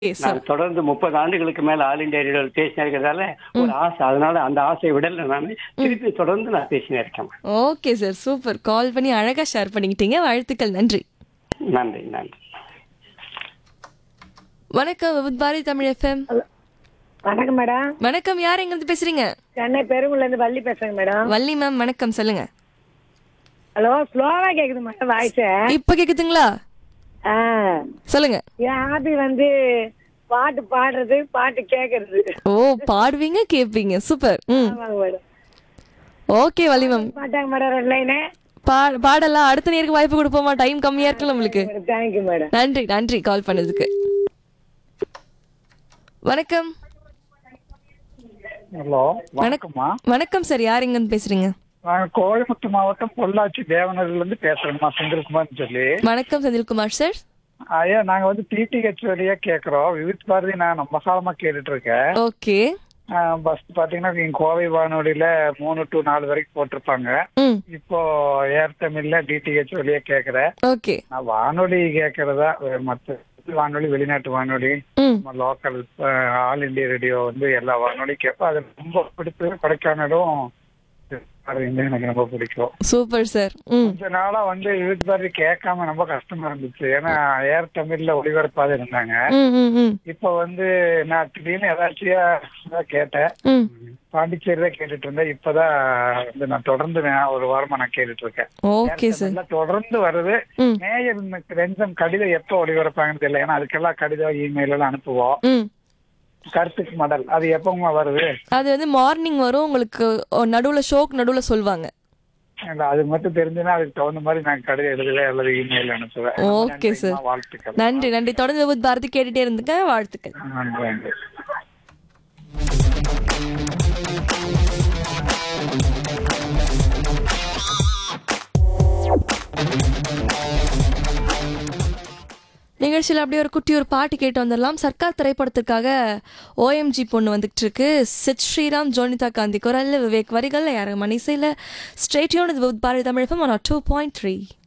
S நான் தொடர்ந்து முப்பது ஆண்டுகளுக்கு மேல ஆல் இந்தியா ரேடியோவில் பேசினே இருக்கிறதால ஒரு ஆசை அதனால அந்த ஆசையை விடல நான் திருப்பி தொடர்ந்து நான் பேசினே இருக்கேன் ஓகே சார் சூப்பர் கால் பண்ணி அழகா ஷேர் பண்ணிக்கிட்டீங்க வாழ்த்துக்கள் நன்றி நன்றி நன்றி வணக்கம் வித் பாரதி தமிழ் எஃப்எம் வணக்கம் மேடம் வணக்கம் யார் எங்க இருந்து பேசுறீங்க சென்னை பெருங்குள்ள இருந்து வள்ளி பேசுறேங்க மேடம் வள்ளி மேம் வணக்கம் சொல்லுங்க ஹலோ ஸ்லோவா கேக்குது மேடம் வாய்ஸ் இப்ப கேக்குதுங்களா ஆ சொல்லுங்க என் ஹாபி வந்து பாட்டு பாடுறது பாட்டு கேக்குறது ஓ பாடுவீங்க கேப்பீங்க சூப்பர் ம் ஆமாங்க மேடம் ஓகே வள்ளி மேம் பாட்டாங்க மேடம் ரெண்டு லைனு பா பாடலாம் அடுத்த நேருக்கு வாய்ப்பு கொடுப்போமா டைம் கம்மியா இருக்குல்ல நம்மளுக்கு தேங்க்யூ மேடம் நன்றி நன்றி கால் பண்ணதுக்கு வணக்கம் ஹலோ வணக்கம்மா வணக்கம் சார் யார் எங்க இருந்து பேசுறீங்க நாங்க கோயம்புத்தூர் மாவட்டம் பொள்ளாச்சி தேவனூர்ல இருந்து பேசுறேங்கம்மா செந்தில்குமார்னு சொல்லி வணக்கம் செந்தில்குமார் சார் ஐயா நாங்க வந்து டிடிஹெச் வழியா கேக்குறோம் விவித் பாரதி நான் ரொம்ப காலமா கேட்டுட்டு இருக்கேன் ஓகே பஸ் பாத்தீங்கன்னா இங்க கோவை வானொலியில மூணு டு நாலு வரைக்கும் போட்டிருப்பாங்க ம் இப்போ ஏர் தமிழ்ல டிடிஹெச் வழியா கேக்குறேன் ஓகே நான் வானொலி கேக்குறதா மத்த வானொலி வெளிநாட்டு வானொலி ம் நம்ம லோக்கல் ஆல் இந்தியா ரேடியோ வந்து எல்லா வானொலியும் கேட்போம் அது ரொம்ப பிடிச்சது கொடைக்கானலும் பாரதியும் எனக்கு ரொம்ப பிடிக்கும் சூப்பர் சார் ம் கொஞ்ச நாளா வந்து விவித் பாரதி கேட்காம ரொம்ப கஷ்டமா இருந்துச்சு ஏன்னா ஏர் தமிழ்ல ஒளிபரப்பாத இருந்தாங்க ம் ம் ம் இப்ப வந்து நான் திடீர்னு ஏதாச்சியா கேட்டேன் ம் பாண்டிச்சேரி தான் கேட்டுட்டு இருந்தேன் இப்பதான் வந்து நான் தொடர்ந்து நான் ஒரு வாரமா நான் கேட்டுட்டு இருக்கேன் ஓகே சார் தமிழ்ல தொடர்ந்து வருது ம் நேயர் ரெஞ்சம் கடிதம் எப்போ ஒளிபரப்பாங்கன்னு தெரியல ஏன்னா அதுக்கெல்லாம் கடிதம் இமெயில் எல்லாம் அனுப்புவோம் ம் கருத்துக்கு மடல் அது எப்பவுமா வருது அது வந்து மார்னிங் வரும் உங்களுக்கு நடுவில் ஷோக்கு நடுவில் சொல்லுவாங்க இல்ல, அது மட்டும் தெரிஞ்சுன்னா அதுக்கு தகுந்த மாதிரி நான் கடிதம் எழுதுவேன் அல்லது இமெயில் அனுப்புவேன் ஓகே சார். நன்றிம்மா, வாழ்த்துக்கள் நன்றி நன்றி தொடர்ந்து வித் பாரதி கேட்டுட்டே இருந்துக்க வாழ்த்துக்கள் நன்றி நன்றி நிகழ்ச்சியில் அப்படியே ஒரு குட்டி ஒரு பாட்டு கேட்டு வந்துடலாம் சர்க்கார் திரைப்படத்திற்காக ஓஎம்ஜி பொண்ணு வந்துகிட்டு இருக்கு சித் ஸ்ரீராம் ஜோனிதா காந்தி குரல் விவேக் வரிகள் யாரும் மணிசையில் ஸ்ட்ரேட்யூன் இது Bharathi Tamil two point three